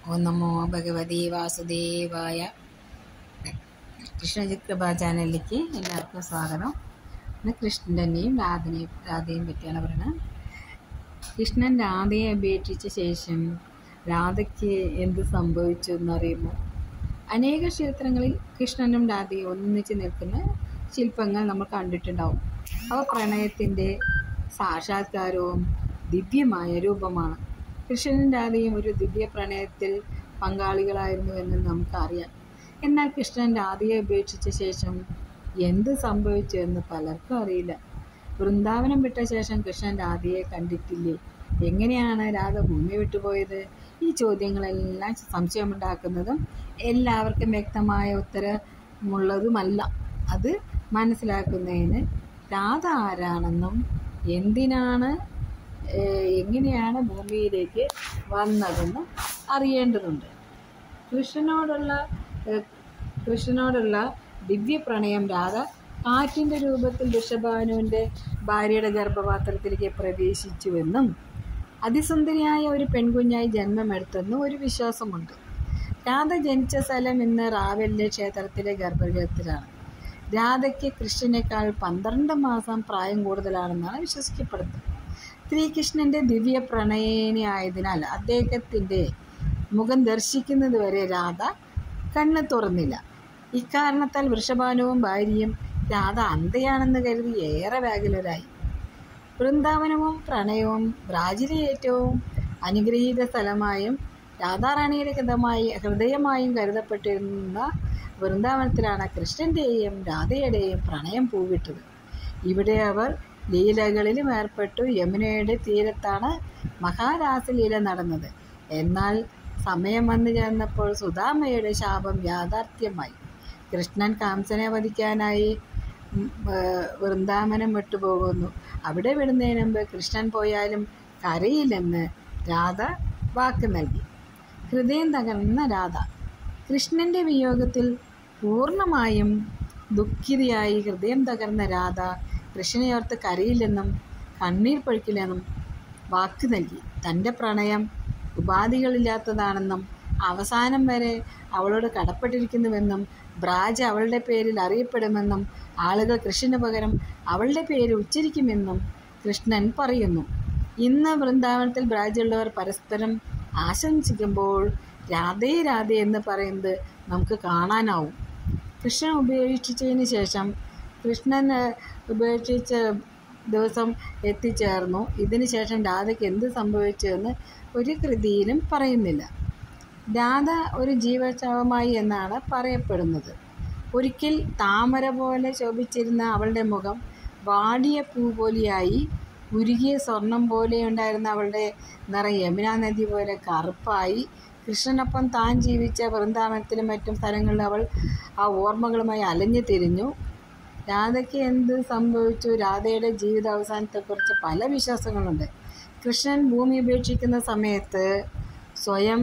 ഓം നമോ ഭഗവതി വാസുദേവായ കൃഷ്ണജിത് കൃപ ചാനലിലേക്ക് എല്ലാവർക്കും സ്വാഗതം ഇന്ന് കൃഷ്ണൻ്റെയും രാധനെയും രാധയും പറ്റിയാണ് പറയുന്നത് കൃഷ്ണൻ രാധയെ അപേക്ഷിച്ച ശേഷം രാധയ്ക്ക് എന്ത് സംഭവിച്ചു എന്നറിയുമോ അനേക ക്ഷേത്രങ്ങളിൽ കൃഷ്ണനും രാധയും ഒന്നിച്ച് നിൽക്കുന്ന ശില്പങ്ങൾ നമ്മൾ കണ്ടിട്ടുണ്ടാവും അവ പ്രണയത്തിൻ്റെ സാക്ഷാത്കാരവും ദിവ്യമായ രൂപമാണ് കൃഷ്ണനും രാധയും ഒരു ദിവ്യ പ്രണയത്തിൽ പങ്കാളികളായിരുന്നുവെന്ന് നമുക്കറിയാം എന്നാൽ കൃഷ്ണൻ രാധയെ ഉപേക്ഷിച്ച ശേഷം എന്ത് സംഭവിച്ചു എന്ന് പലർക്കും അറിയില്ല വൃന്ദാവനം വിട്ട ശേഷം കൃഷ്ണൻ രാധയെ കണ്ടിട്ടില്ലേ എങ്ങനെയാണ് രാധ ഭൂമി വിട്ടുപോയത് ഈ ചോദ്യങ്ങളെല്ലാം സംശയമുണ്ടാക്കുന്നതും എല്ലാവർക്കും വ്യക്തമായ ഉത്തരമുള്ളതുമല്ല അത് മനസ്സിലാക്കുന്നതിന് രാധ ആരാണെന്നും എന്തിനാണ് ഏഹ്, എങ്ങനെയാണ് ഭൂമിയിലേക്ക് വന്നതെന്നും അറിയേണ്ടതുണ്ട് കൃഷ്ണനോടുള്ള ഏഹ്, കൃഷ്ണനോടുള്ള ദിവ്യ പ്രണയം രാധ കാറ്റിൻ്റെ രൂപത്തിൽ വൃഷഭാനുവിൻ്റെ ഭാര്യയുടെ ഗർഭപാത്രത്തിലേക്ക് പ്രവേശിച്ചുവെന്നും അതിസുന്ദരിയായ ഒരു പെൺകുഞ്ഞായി ജന്മമെടുത്തെന്നും ഒരു വിശ്വാസമുണ്ട് രാധ ജനിച്ച സ്ഥലം ഇന്ന് റാവെല്ലെ ക്ഷേത്രത്തിലെ ഗർഭഗൃഹത്തിലാണ് രാധയ്ക്ക് കൃഷ്ണനേക്കാൾ പന്ത്രണ്ട് മാസം പ്രായം കൂടുതലാണെന്നാണ് വിശ്വസിക്കപ്പെടുന്നത് ശ്രീകൃഷ്ണൻ്റെ ദിവ്യ പ്രണയിനിയായതിനാൽ അദ്ദേഹത്തിൻ്റെ മുഖം ദർശിക്കുന്നതുവരെ രാധ കണ്ണ് തുറന്നില്ല ഇക്കാരണത്താൽ വൃഷഭാനുവും ഭാര്യയും രാധ അന്ധയാണെന്ന് കരുതി ഏറെ വ്യാകുലരായി വൃന്ദാവനവും പ്രണയവും ബ്രാജിലെ ഏറ്റവും അനുഗ്രഹീത സ്ഥലമായും രാധാറാണിയുടെ ഹൃദയമായി ഹൃദയമായും കരുതപ്പെട്ടിരുന്ന വൃന്ദാവനത്തിലാണ് കൃഷ്ണൻ്റെയും രാധയുടെയും പ്രണയം പൂവിട്ടത് ഇവിടെ അവർ ലീലകളിലും ഏർപ്പെട്ടു യമുനയുടെ തീരത്താണ് മഹാരാസലീല നടന്നത് എന്നാൽ സമയം വന്നു ചേർന്നപ്പോൾ സുധാമയുടെ ശാപം യാഥാർത്ഥ്യമായി കൃഷ്ണൻ കാംസനെ വധിക്കാനായി ഉം, ഏർ, വൃന്ദാവനം വിട്ടുപോകുന്നു അവിടെ വിടുന്നതിന് മുമ്പ് കൃഷ്ണൻ പോയാലും കരയില്ലെന്ന് രാധ വാക്ക് നൽകി ഹൃദയം തകർന്ന രാധ കൃഷ്ണൻ്റെ വിയോഗത്തിൽ പൂർണ്ണമായും ദുഃഖിതയായി ഹൃദയം തകർന്ന രാധ കൃഷ്ണനെയോർത്ത് കരയില്ലെന്നും കണ്ണീർ പൊഴിക്കില്ലെന്നും വാക്ക് നൽകി തൻ്റെ പ്രണയം ഉപാധികളില്ലാത്തതാണെന്നും അവസാനം വരെ അവളോട് കടപ്പെട്ടിരിക്കുന്നുവെന്നും ബ്രാജ് അവളുടെ പേരിൽ അറിയപ്പെടുമെന്നും ആളുകൾ കൃഷ്ണന് പകരം അവളുടെ പേര് ഉച്ചരിക്കുമെന്നും കൃഷ്ണൻ പറയുന്നു ഇന്ന് വൃന്ദാവനത്തിൽ ബ്രാജുള്ളവർ പരസ്പരം ആശംസിക്കുമ്പോൾ രാധേ രാധേ എന്ന് പറയുന്നത് നമുക്ക് കാണാനാവും കൃഷ്ണൻ ഉപേക്ഷിച്ചതിന് ശേഷം കൃഷ്ണൻ ഏഹ്, ഉപേക്ഷിച്ച ദിവസം എത്തിച്ചേർന്നു ഇതിന് ശേഷം രാധയ്ക്ക് എന്ത് സംഭവിച്ചതെന്ന് ഒരു കൃതിയിലും പറയുന്നില്ല രാധ ഒരു ജീവശവമായി എന്നാണ് പറയപ്പെടുന്നത് ഒരിക്കൽ താമര പോലെ ശോഭിച്ചിരുന്ന അവളുടെ മുഖം വാടിയ പൂ പോലെയായി ഉരുകിയ സ്വർണം പോലെ ഉണ്ടായിരുന്ന അവളുടെ നിറം യമുനാ നദി പോലെ കറുപ്പായി കൃഷ്ണനൊപ്പം താൻ ജീവിച്ച വൃന്ദാവനത്തിലും മറ്റും സ്ഥലങ്ങളിൽ അവൾ ആ ഓർമ്മകളുമായി അലഞ്ഞു തിരിഞ്ഞു രാധയ്ക്ക് എന്ത് സംഭവിച്ചു രാധയുടെ ജീവിത അവസാനത്തെക്കുറിച്ച് പല വിശ്വാസങ്ങളുണ്ട് കൃഷ്ണൻ ഭൂമി ഉപേക്ഷിക്കുന്ന സമയത്ത് സ്വയം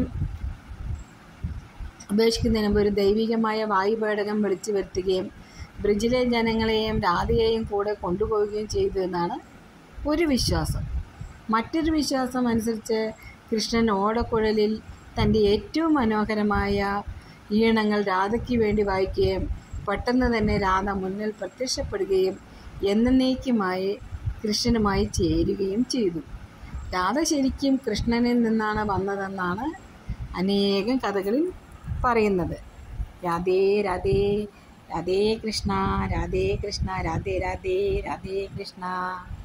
ഉപേക്ഷിക്കുന്നതിന് മുമ്പ് ഒരു ദൈവികമായ വായുപേടകം വിളിച്ചു വരുത്തുകയും ബ്രിജിലെ ജനങ്ങളെയും രാധയെയും കൂടെ കൊണ്ടുപോവുകയും ചെയ്തു എന്നാണ് ഒരു വിശ്വാസം മറ്റൊരു വിശ്വാസം അനുസരിച്ച് കൃഷ്ണൻ ഓടക്കുഴലിൽ തൻ്റെ ഏറ്റവും മനോഹരമായ ഈണങ്ങൾ രാധയ്ക്ക് വേണ്ടി വായിക്കുകയും പെട്ടെന്ന് തന്നെ രാധ മുന്നിൽ പ്രത്യക്ഷപ്പെടുകയും എന്നേക്കുമായി കൃഷ്ണനുമായി ചേരുകയും ചെയ്തു രാധ ശരിക്കും കൃഷ്ണനിൽ നിന്നാണ് വന്നതെന്നാണ് അനേകം കഥകളിൽ പറയുന്നത് രാധേ രാധേ രാധേ കൃഷ്ണ രാധേ കൃഷ്ണ രാധേ രാധേ രാധേ കൃഷ്ണ